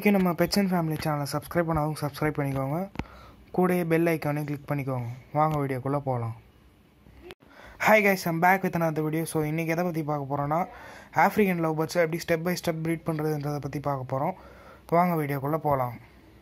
வரைக்கும் நம்ம pets and family சேனலை சப்ஸ்கிரைப் பண்ணாதவங்க சப்ஸ்கிரைப் பண்ணிக்கோங்க கூடயே பெல் ஐக்கானே கிளிக் பண்ணிக்கோங்க வாங்க வீடியோக்குள்ளே போகலாம் hi guys I'm back with another video so இன்றைக்கி எதை பற்றி பார்க்க போகிறோன்னா ஆஃப்ரிக்கன் லவ் பேர்ட்ஸை எப்படி ஸ்டெப் பை ஸ்டெப் ப்ரீட் பண்ணுறதுன்றதை பற்றி பார்க்க போகிறோம் வாங்க வீடியோக்குள்ளே போகலாம்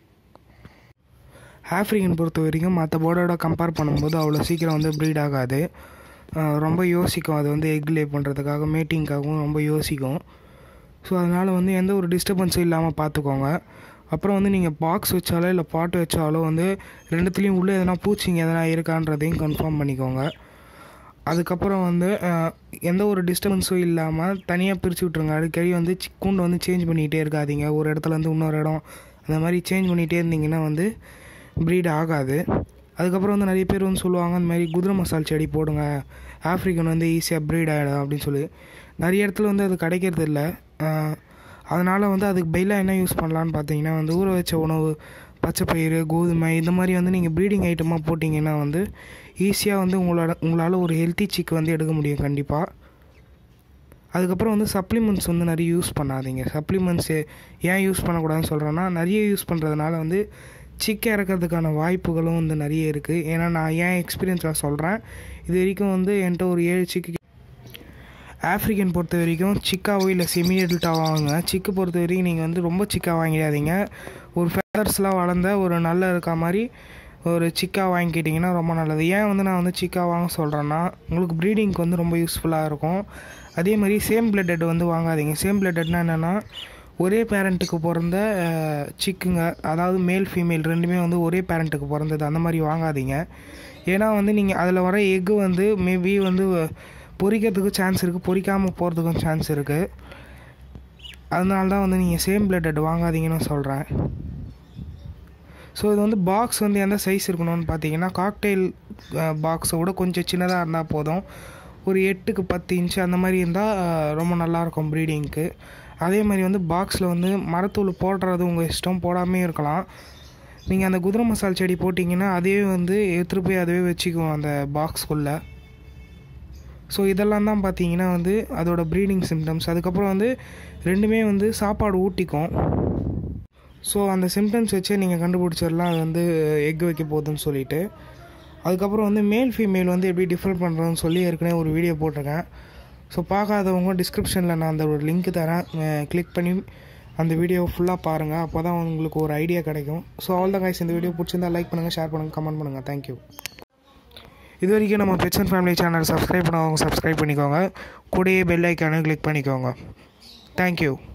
ஆஃப்ரிக்கன் பொறுத்த வரைக்கும் மற்ற போர்டோட கம்பேர் பண்ணும்போது அவ்வளோ சீக்கிரம் வந்து ப்ரீட் ஆகாது அஹ் ரொம்ப யோசிக்கும் அது வந்து எக் லே பண்ணுறதுக்காக மேட்டிங்காகவும் ரொம்ப யோசிக்கும் ஸோ அதனால் வந்து எந்த ஒரு டிஸ்டர்பன்ஸும் இல்லாமல் பார்த்துக்கோங்க அப்புறம் வந்து நீங்கள் பாக்ஸ் வச்சாலோ இல்லை பாட் வச்சாலோ வந்து ரெண்டுத்துலேயும் உள்ளே எதனா பூச்சிங்க எதனா இருக்கான்றதையும் கன்ஃபார்ம் பண்ணிக்கோங்க அதுக்கப்புறம் வந்து அஹ், எந்த ஒரு டிஸ்டர்பன்ஸும் இல்லாமல் தனியாக பிரித்து விட்ருங்க அடிக்கடி வந்து சி- கூண்டை வந்து சேஞ்ச் பண்ணிக்கிட்டே இருக்காதீங்க ஒரு இடத்துல இருந்து இன்னொரு இடம் அந்த மாதிரி சேஞ்ச் பண்ணிகிட்டே இருந்தீங்கன்னா வந்து ப்ரீட் ஆகாது அதுக்கப்புறம் வந்து நிறைய பேர் வந்து சொல்லுவாங்க அந்த மாதிரி குதிரை மசால் செடி போடுங்க ஆஃப்ரிக்கன் வந்து ஈஸியாக ப்ரீட் ஆகிடும் அப்படின்னு சொல்லி நிறைய இடத்துல வந்து அது கிடைக்கிறது இல்லை அதனால் வந்து அதுக்கு பெயிலாக என்ன யூஸ் பண்ணலான்னு பார்த்தீங்கன்னா வந்து ஊற வச்ச உணவு பச்சைப்பயிறு கோதுமை இந்த மாதிரி வந்து நீங்கள் ப்ரீடிங் ஐட்டமாக போட்டிங்கன்னா வந்து ஈஸியாக வந்து உங்களோட உங்களால் ஒரு ஹெல்த்தி சிக் வந்து எடுக்க முடியும் கண்டிப்பாக அதுக்கப்புறம் வந்து சப்ளிமெண்ட்ஸ் வந்து நிறைய யூஸ் பண்ணாதீங்க சப்ளிமெண்ட்ஸு ஏன் யூஸ் பண்ணக்கூடாதுன்னு சொல்கிறேன்னா நிறைய யூஸ் பண்ணுறதுனால வந்து சிக்க இறக்கிறதுக்கான வாய்ப்புகளும் வந்து நிறைய இருக்குது ஏன்னா நான் ஏன் எக்ஸ்பீரியன்ஸாக சொல்கிறேன் இது வரைக்கும் வந்து என்கிட்ட ஒரு ஏழு சிக்கு ஆஃப்ரிக்கன் பொறுத்த வரைக்கும் சிக்காவோ இல்லை செமி அடல்ட்டாக வாங்குங்க சிக்கு பொறுத்த வரைக்கும் நீங்கள் வந்து ரொம்ப சிக்கா வாங்கிடாதீங்க ஒரு ஃபெதர்ஸ்லாம் வளர்ந்த ஒரு நல்ல இருக்க மாதிரி ஒரு சிக்கா வாங்கிக்கிட்டிங்கன்னா ரொம்ப நல்லது ஏன் வந்து நான் வந்து சிக்கா வாங்க சொல்கிறேன்னா உங்களுக்கு ப்ரீடிங்க்கு வந்து ரொம்ப யூஸ்ஃபுல்லாக இருக்கும் அதே மாதிரி சேம் பிளட்டட் வந்து வாங்காதீங்க சேம் பிளட்டட்னா என்னென்னா ஒரே பேரண்ட்டுக்கு பிறந்த அஹ், சிக்குங்க அதாவது மேல் ஃபீமேல் ரெண்டுமே வந்து ஒரே பேரண்ட்டுக்கு பிறந்தது அந்த மாதிரி வாங்காதீங்க ஏன்னா வந்து நீங்கள் அதில் வர எக்கு வந்து மேபி வந்து பொரிக்கிறதுக்கு சான்ஸ் இருக்குது பொரிக்காமல் போகிறதுக்கும் சான்ஸ் இருக்குது அதனால தான் வந்து நீங்கள் சேம் பிளட்டட் வாங்காதீங்கன்னு சொல்கிறேன் ஸோ இது வந்து பாக்ஸ் வந்து எந்த சைஸ் இருக்கணும்னு பார்த்தீங்கன்னா காக்டெயில் பாக்ஸை விட கொஞ்சம் சின்னதாக இருந்தால் போதும் ஒரு எட்டுக்கு பத்து இன்ச்சு அந்த மாதிரி இருந்தால் ரொம்ப நல்லாயிருக்கும் ப்ரீடிங்க்கு அதே மாதிரி வந்து பாக்ஸில் வந்து மரத்தூள் போடுறது உங்கள் இஷ்டம் போடாமே இருக்கலாம் நீங்கள் அந்த குதிரை மசால் செடி போட்டிங்கன்னா அதே வந்து எடுத்துகிட்டு போய் அதுவே வச்சுக்குவோம் அந்த பாக்ஸ்குள்ளே ஸோ இதெல்லாம் தான் பார்த்தீங்கன்னா வந்து அதோட ப்ரீடிங் சிம்டம்ஸ் அதுக்கப்புறம் வந்து ரெண்டுமே வந்து சாப்பாடு ஊட்டிக்கும் ஸோ அந்த சிம்டம்ஸ் வச்சே நீங்கள் கண்டுபிடிச்சிடலாம் அது வந்து எக் வைக்க போகுதுன்னு சொல்லிட்டு அதுக்கப்புறம் வந்து மேல் ஃபீமேல் வந்து எப்படி டிஃபர் பண்ணுறதுன்னு சொல்லி ஏற்கனவே ஒரு வீடியோ போட்டிருக்கேன் ஸோ பார்க்காதவங்க டிஸ்கிரிப்ஷனில் நான் அந்த ஒரு லிங்க் தரேன் கிளிக் பண்ணி அந்த வீடியோ ஃபுல்லாக பாருங்கள் அப்போ தான் உங்களுக்கு ஒரு ஐடியா கிடைக்கும் ஸோ ஆல் த கைஸ் இந்த வீடியோ பிடிச்சிருந்தா லைக் பண்ணுங்கள் ஷேர் பண்ணுங்கள் கமெண்ட் பண்ணுங்கள் தேங்க்யூ இது வரைக்கும் நம்ம pets and family channel subscribe பண்ணவங்க சப்ஸ்கிரைப் பண்ணிக்கோங்க கூடயே பெல் ஐக்கானு கிளிக் பண்ணிக்கோங்க தேங்க்யூ